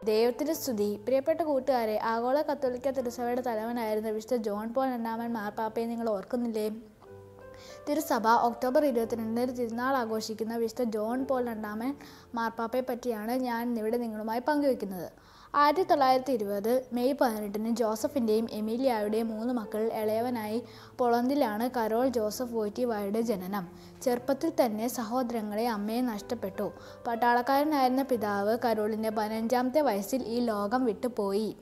ദൈവത്തിന് സ്തുതി പ്രിയപ്പെട്ട കൂട്ടുകാരെ ആഗോള കത്തോലിക്ക തിരുസഭയുടെ തലവനായിരുന്ന വിശുദ്ധ ജോൺ പോൾ രണ്ടാമൻ മാർപ്പാപ്പയെ നിങ്ങൾ ഓർക്കുന്നില്ലേ തിരുസഭ ഒക്ടോബർ ഇരുപത്തിരണ്ടിന് തിരുനാൾ ആഘോഷിക്കുന്ന വിശുദ്ധ ജോൺ പോൾ രണ്ടാമൻ മാർപ്പാപ്പയെ പറ്റിയാണ് ഞാൻ ഇന്നിവിടെ നിങ്ങളുമായി പങ്കുവെക്കുന്നത് ആയിരത്തി തൊള്ളായിരത്തി ഇരുപത് മെയ് പതിനെട്ടിന് ജോസഫിൻ്റെയും എമീലിയായുടെയും മൂന്ന് മക്കൾ ഇളയവനായി പൊളന്തിലാണ് കരോൾ ജോസഫ് വോയ്റ്റിവായുടെ ജനനം ചെറുപ്പത്തിൽ തന്നെ സഹോദരങ്ങളെ അമ്മയെ നഷ്ടപ്പെട്ടു പട്ടാളക്കാരനായിരുന്ന പിതാവ് കരോളിൻ്റെ പതിനഞ്ചാമത്തെ വയസ്സിൽ ഈ ലോകം വിട്ടുപോയി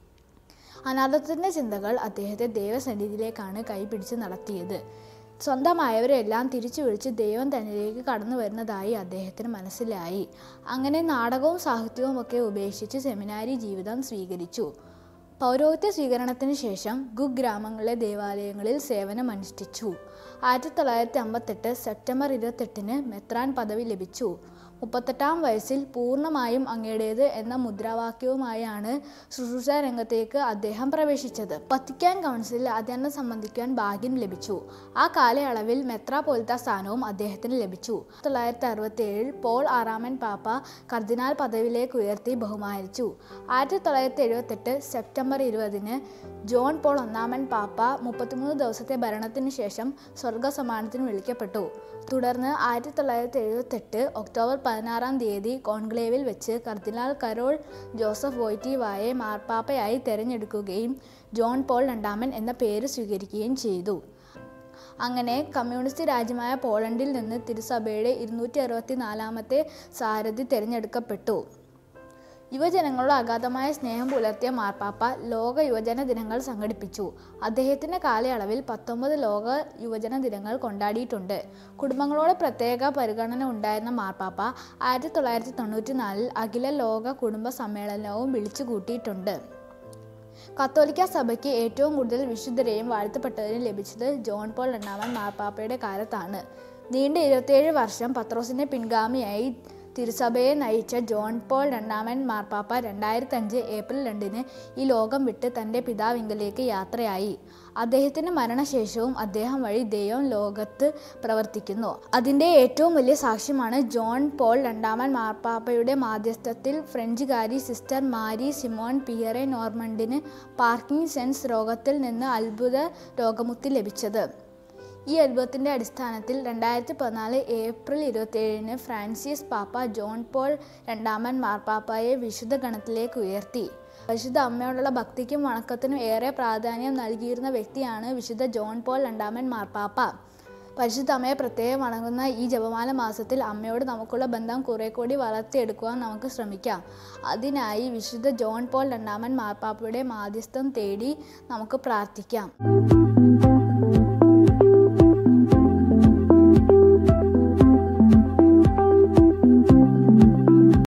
അനാഥത്തിൻ്റെ ചിന്തകൾ അദ്ദേഹത്തെ ദൈവസന്നിധിയിലേക്കാണ് കൈപിടിച്ച് നടത്തിയത് സ്വന്തമായവരെല്ലാം തിരിച്ചു വിളിച്ച് ദൈവം തന്നിലേക്ക് കടന്നു വരുന്നതായി അദ്ദേഹത്തിന് മനസ്സിലായി അങ്ങനെ നാടകവും സാഹിത്യവും ഒക്കെ ഉപേക്ഷിച്ച് സെമിനാരി ജീവിതം സ്വീകരിച്ചു പൗരോഹിത്യ സ്വീകരണത്തിന് ശേഷം കുഗ്രാമങ്ങളിലെ ദേവാലയങ്ങളിൽ സേവനമനുഷ്ഠിച്ചു ആയിരത്തി തൊള്ളായിരത്തി അമ്പത്തെട്ട് സെപ്റ്റംബർ ഇരുപത്തെട്ടിന് മെത്രാൻ പദവി ലഭിച്ചു മുപ്പത്തെട്ടാം വയസ്സിൽ പൂർണ്ണമായും അങ്ങയുടേത് എന്ന മുദ്രാവാക്യവുമായാണ് ശുശ്രൂഷ രംഗത്തേക്ക് അദ്ദേഹം പ്രവേശിച്ചത് വത്തിക്കാൻ കൗൺസിലിൽ അധ്യയനം സംബന്ധിക്കാൻ ഭാഗ്യം ലഭിച്ചു ആ കാലയളവിൽ മെത്രാപോലിത്ത സ്ഥാനവും അദ്ദേഹത്തിന് ലഭിച്ചു തൊള്ളായിരത്തി അറുപത്തി ഏഴിൽ പോൾ ആറാമൻ പാപ്പ കർദിനാൾ പദവിയിലേക്ക് ഉയർത്തി ബഹുമാനിച്ചു ആയിരത്തി തൊള്ളായിരത്തി എഴുപത്തെട്ട് സെപ്റ്റംബർ ഇരുപതിന് ജോൺ പോൾ ഒന്നാമൻ പാപ്പ മുപ്പത്തിമൂന്ന് ദിവസത്തെ ഭരണത്തിന് ശേഷം സ്വർഗസമാനത്തിന് വിളിക്കപ്പെട്ടു തുടർന്ന് ആയിരത്തി തൊള്ളായിരത്തി എഴുപത്തെട്ട് ഒക്ടോബർ പതിനാറാം തീയതി കോൺക്ലേവിൽ വെച്ച് കർദിനാൾ കരോൾ ജോസഫ് വോയ്റ്റീവായെ മാർപ്പാപ്പയായി തെരഞ്ഞെടുക്കുകയും ജോൺ പോൾ രണ്ടാമൻ എന്ന പേര് സ്വീകരിക്കുകയും ചെയ്തു അങ്ങനെ കമ്മ്യൂണിസ്റ്റ് രാജ്യമായ പോളണ്ടിൽ നിന്ന് തിരുസഭയുടെ ഇരുന്നൂറ്റി അറുപത്തി നാലാമത്തെ സാരഥി തിരഞ്ഞെടുക്കപ്പെട്ടു യുവജനങ്ങളോട് അഗാധമായ സ്നേഹം പുലർത്തിയ മാർപ്പാപ്പ ലോക യുവജന ദിനങ്ങൾ സംഘടിപ്പിച്ചു അദ്ദേഹത്തിൻ്റെ കാലയളവിൽ പത്തൊമ്പത് ലോക യുവജന ദിനങ്ങൾ കൊണ്ടാടിയിട്ടുണ്ട് കുടുംബങ്ങളോട് പ്രത്യേക പരിഗണന ഉണ്ടായിരുന്ന മാർപ്പാപ്പ ആയിരത്തി തൊള്ളായിരത്തി തൊണ്ണൂറ്റി നാലിൽ അഖില ലോക കുടുംബ സമ്മേളനവും വിളിച്ചു കൂട്ടിയിട്ടുണ്ട് കത്തോലിക്ക സഭയ്ക്ക് ഏറ്റവും കൂടുതൽ വിശുദ്ധരെയും വാഴ്ത്തപ്പെട്ടവരെയും ലഭിച്ചത് ജോൺ പോൾ രണ്ടാമൻ മാർപ്പാപ്പയുടെ കാലത്താണ് നീണ്ട ഇരുപത്തിയേഴ് വർഷം പത്രോസിന്റെ പിൻഗാമിയായി തിരുസഭയെ നയിച്ച ജോൺ പോൾ രണ്ടാമൻ മാർപ്പാപ്പ രണ്ടായിരത്തഞ്ച് ഏപ്രിൽ രണ്ടിന് ഈ ലോകം വിട്ട് തൻ്റെ പിതാവിങ്കലേക്ക് യാത്രയായി അദ്ദേഹത്തിൻ്റെ മരണശേഷവും അദ്ദേഹം വഴി ദൈവം ലോകത്ത് പ്രവർത്തിക്കുന്നു അതിൻ്റെ ഏറ്റവും വലിയ സാക്ഷ്യമാണ് ജോൺ പോൾ രണ്ടാമൻ മാർപ്പാപ്പയുടെ മാധ്യസ്ഥത്തിൽ ഫ്രഞ്ചുകാരി സിസ്റ്റർ മാരി സിമോൺ പിയറെ നോർമണ്ടിന് പാർക്കിംഗ് സെൻസ് രോഗത്തിൽ നിന്ന് അത്ഭുത രോഗമുക്തി ലഭിച്ചത് ഈ അത്ഭുതത്തിൻ്റെ അടിസ്ഥാനത്തിൽ രണ്ടായിരത്തി പതിനാല് ഏപ്രിൽ ഇരുപത്തിയേഴിന് ഫ്രാൻസിസ് പാപ്പ ജോൺ പോൾ രണ്ടാമൻ മാർപ്പാപ്പയെ വിശുദ്ധ ഗണത്തിലേക്ക് ഉയർത്തി പരിശുദ്ധ അമ്മയോടുള്ള ഭക്തിക്കും വണക്കത്തിനും ഏറെ പ്രാധാന്യം നൽകിയിരുന്ന വ്യക്തിയാണ് വിശുദ്ധ ജോൺ പോൾ രണ്ടാമൻ മാർപ്പാപ്പ പരിശുദ്ധ അമ്മയെ പ്രത്യേകം വണങ്ങുന്ന ഈ ജപമാല മാസത്തിൽ അമ്മയോട് നമുക്കുള്ള ബന്ധം കുറെ കൂടി വളർത്തിയെടുക്കുവാൻ നമുക്ക് ശ്രമിക്കാം അതിനായി വിശുദ്ധ ജോൺ പോൾ രണ്ടാമൻ മാർപ്പാപ്പയുടെ മാധ്യസ്ഥം തേടി നമുക്ക് പ്രാർത്ഥിക്കാം